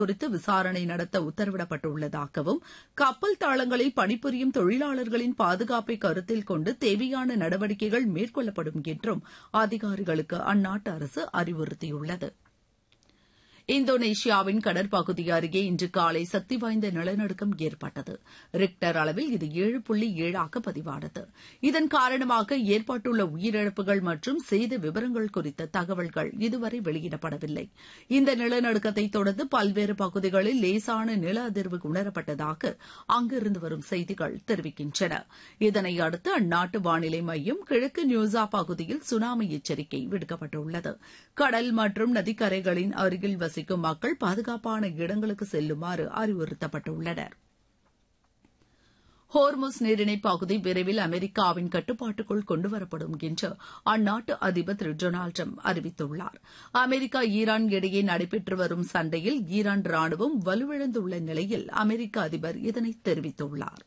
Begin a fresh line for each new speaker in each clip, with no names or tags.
குறித்து விசாரணை நடத்த உத்தரவிடப்பட்டுள்ளதாகவும் கப்பல் தளங்களில் பணிபுரியும் தொழிலாளர்களின் பாதுகாப்பை கருத்தில் கொண்டு தேவையான நடவடிக்கைகள் மேற்கொள்ளப்படும் என்றும் அதிகாரிகளுக்கு அந்நாட்டு அரசு அறிவுறுத்தியுள்ளது இந்தோனேஷியாவின் கடற்பகுதி அருகே இன்று காலை சக்தி வாய்ந்த நிலநடுக்கம் ஏற்பட்டது ரிக்டர் அளவில் இது ஏழு புள்ளி ஏழாக பதிவானது இதன் காரணமாக ஏற்பட்டுள்ள உயிரிழப்புகள் மற்றும் சேத விவரங்கள் குறித்த தகவல்கள் இதுவரை வெளியிடப்படவில்லை இந்த நிலநடுக்கத்தை தொடர்ந்து பல்வேறு பகுதிகளில் லேசான நில அதிர்வு உணரப்பட்டதாக அங்கிருந்து வரும் செய்திகள் தெரிவிக்கின்றன இதனை அடுத்து அந்நாட்டு வானிலை மையம் கிழக்கு நியூசா பகுதியில் சுனாமி எச்சரிக்கை விடுக்கப்பட்டுள்ளது கடல் மற்றும் நதிக்கரைகளின் அருகில் வசிக்கும் மக்கள் பாதுகாப்பான இடங்களுக்கு செல்லுமாறு அறிவுறுத்தப்பட்டுள்ளனர் ஹோர்முஸ் நீரிணை பகுதி விரைவில் அமெரிக்காவின் கட்டுப்பாட்டுக்குள் கொண்டுவரப்படும் என்று அந்நாட்டு அதிபர் திரு டொனால்டு ட்ரம்ப் அறிவித்துள்ளார் அமெரிக்கா ஈரான் இடையே நடைபெற்று வரும் சண்டையில் ஈரான் ராணுவம் வலுவிழந்துள்ள நிலையில் அமெரிக்க அதிபர் இதனை தெரிவித்துள்ளார்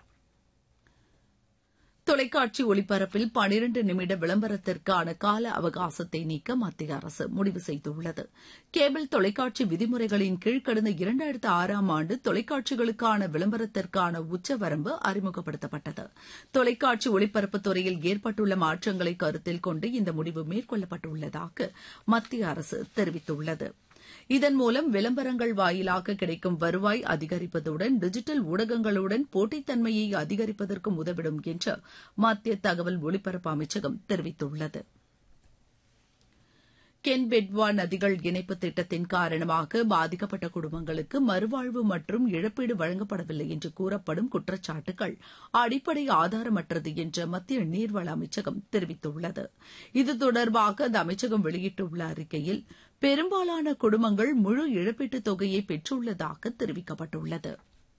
தொலைக்காட்சி ஒளிபரப்பில் பனிரண்டு நிமிட விளம்பரத்திற்கான கால அவகாசத்தை நீக்க மத்திய அரசு முடிவு செய்துள்ளது கேபிள் தொலைக்காட்சி விதிமுறைகளின் கீழ் கடந்த இரண்டாயிரத்து ஆறாம் ஆண்டு தொலைக்காட்சிகளுக்கான விளம்பரத்திற்கான உச்சவரம்பு அறிமுகப்படுத்தப்பட்டது தொலைக்காட்சி ஒளிபரப்புத் துறையில் ஏற்பட்டுள்ள மாற்றங்களை கருத்தில் கொண்டு இந்த முடிவு மேற்கொள்ளப்பட்டுள்ளதாக மத்திய அரசு தெரிவித்துள்ளது இதன் மூலம் விளம்பரங்கள் வாயிலாக கிடைக்கும் வருவாய் அதிகரிப்பதுடன் டிஜிட்டல் ஊடகங்களுடன் போட்டித்தன்மையை அதிகரிப்பதற்கும் உதவிடும் என்று மத்திய தகவல் ஒலிபரப்பு அமைச்சகம் தெரிவித்துள்ளது கென் பெட்வா நதிகள் இணைப்பு திட்டத்தின் காரணமாக பாதிக்கப்பட்ட குடும்பங்களுக்கு மறுவாழ்வு மற்றும் இழப்பீடு வழங்கப்படவில்லை என்று கூறப்படும் குற்றச்சாட்டுகள் அடிப்படை ஆதாரமற்றது என்று மத்திய நீர்வள அமைச்சகம் தெரிவித்துள்ளது இது தொடர்பாக அந்த அமைச்சகம் வெளியிட்டுள்ள அறிக்கையில் பெரும்பாலான குடும்பங்கள் முழு இழப்பீட்டுத் தொகையை பெற்றுள்ளதாக தெரிவிக்கப்பட்டுள்ளது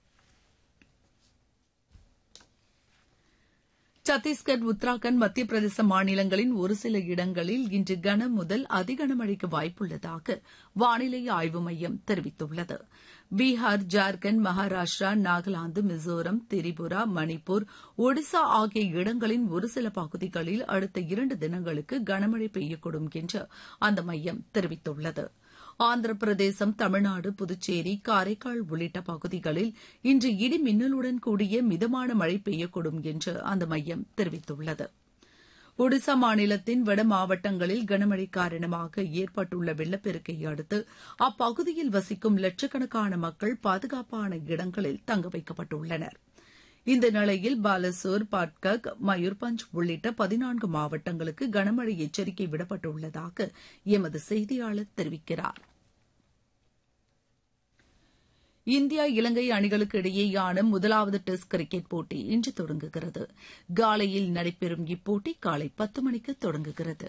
சத்தீஸ்கர் உத்தராகண்ட் மத்திய பிரதேச மாநிலங்களின் ஒரு சில இடங்களில் இன்று கன முதல் அதிகனமழைக்கு வாய்ப்புள்ளதாக வானிலை ஆய்வு மையம் தெரிவித்துள்ளது பீகார் ஜார்க்கண்ட் மகாராஷ்டிரா நாகாலாந்து மிசோரம் திரிபுரா மணிப்பூர் ஒடிசா ஆகிய இடங்களின் ஒரு சில பகுதிகளில் அடுத்த இரண்டு தினங்களுக்கு கனமழை பெய்யக்கூடும் என்று அந்த மையம் தெரிவித்துள்ளது ஆந்திர பிரதேசம் தமிழ்நாடு புதுச்சேரி காரைக்கால் உள்ளிட்ட பகுதிகளில் இன்று இடி மின்னலுடன் கூடிய மிதமான மழை பெய்யக்கூடும் என்று அந்த மையம் தெரிவித்துள்ளது ஒடிசா மாநிலத்தின் வட மாவட்டங்களில் கனமழை காரணமாக ஏற்பட்டுள்ள வெள்ளப்பெருக்கை அடுத்து அப்பகுதியில் வசிக்கும் லட்சக்கணக்கான மக்கள் பாதுகாப்பான இடங்களில் தங்க வைக்கப்பட்டுள்ளனர் இந்த நிலையில் பாலசோர் பாட்கக் மயூர்பஞ்ச் உள்ளிட்ட பதினான்கு மாவட்டங்களுக்கு கனமழை எச்சரிக்கை விடப்பட்டுள்ளதாக எமது செய்தியாளர் தெரிவிக்கிறார் இந்தியா இலங்கை அணிகளுக்கு இடையேயான முதலாவது டெஸ்ட் கிரிக்கெட் போட்டி இன்று தொடங்குகிறது காலையில் நடைபெறும் இப்போட்டி காலை பத்து மணிக்கு தொடங்குகிறது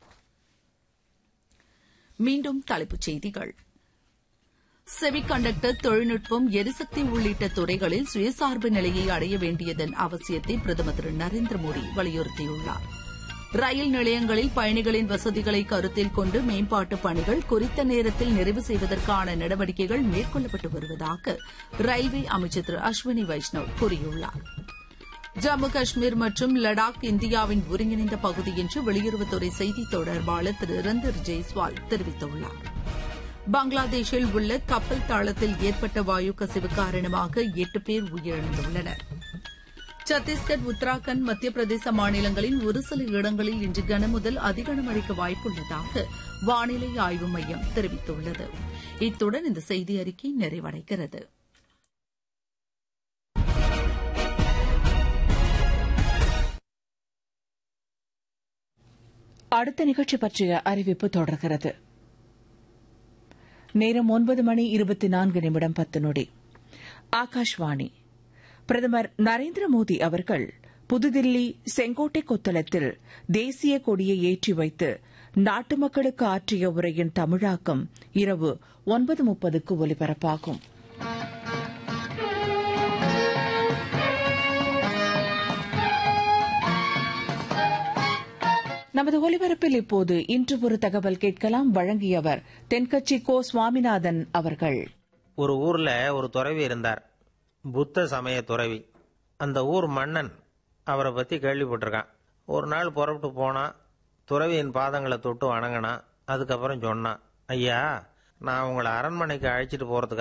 மீண்டும் தலைப்புச் செய்திகள் செமிகண்டக்டர் தொழில்நுட்பம் எரிசக்தி உள்ளிட்ட துறைகளில் சுயசார்பு நிலையை அடைய வேண்டியதன் அவசியத்தை பிரதமர் திரு நரேந்திர மோடி வலியுறுத்தியுள்ளார் ரயில் நிலையங்களில் பயணிகளின் வசதிகளை கருத்தில் கொண்டு மேம்பாட்டு பணிகள் குறித்த நேரத்தில் நிறைவு செய்வதற்கான நடவடிக்கைகள் மேற்கொள்ளப்பட்டு வருவதாக ரயில்வே அமைச்சர் திரு அஸ்வினி வைஷ்ணவ் கூறியுள்ளார் ஜம்மு காஷ்மீர் மற்றும் லடாக் இந்தியாவின் ஒருங்கிணைந்த பகுதி என்று வெளியுறவுத்துறை செய்தித் தொடர்பாளர் திரு ரந்தர் ஜெய்ஸ்வால் தெரிவித்துள்ளார் பங்களாதேஷில் உள்ள கப்பல் தளத்தில் ஏற்பட்ட வாயு கசிவு காரணமாக எட்டு பேர் உயிரிழந்துள்ளனர் சத்தீஸ்கர் உத்தராகண்ட் மத்திய பிரதேச மாநிலங்களின் ஒரு சில இடங்களில் இன்று கனமுதல் அதிகனமழைக்கு வாய்ப்புள்ளதாக வானிலை ஆய்வு மையம் தெரிவித்துள்ளது இத்துடன் இந்த செய்தி அறிக்கை நிறைவடைகிறது
அடுத்த நிகழ்ச்சி பற்றிய அறிவிப்பு தொடர்கிறது நேரம் ஒன்பது மணி இருபத்தி நான்கு நிமிடம் பத்து நொடி ஆகாஷ்வாணி பிரதமர் நரேந்திர மோடி அவர்கள் புதுதில்லி செங்கோட்டை கொத்தளத்தில் தேசிய கொடியை ஏற்றி வைத்து நாட்டு மக்களுக்கு ஆற்றிய உரையின் தமிழாக்கம் இரவு ஒன்பது முப்பதுக்கு ஒலிபரப்பாகும் நமது ஒலிபரப்பில் இப்போது இன்று ஒரு தகவல் கேட்கலாம் வழங்கியவர் தென்கட்சி கோ சுவாமிநாதன் அவர்கள்
ஒரு ஊர்ல ஒரு துறவி இருந்தார் புத்த சமய துறவி அந்த ஊர் மன்னன் அவரை பத்தி கேள்விப்பட்டிருக்கான் ஒரு நாள் புறப்பட்டு போனான் துறவியின் பாதங்களை தொட்டு வணங்கினான் அதுக்கப்புறம் சொன்னான் ஐயா நான் உங்களை அரண்மனைக்கு அழைச்சிட்டு போறதுக்கு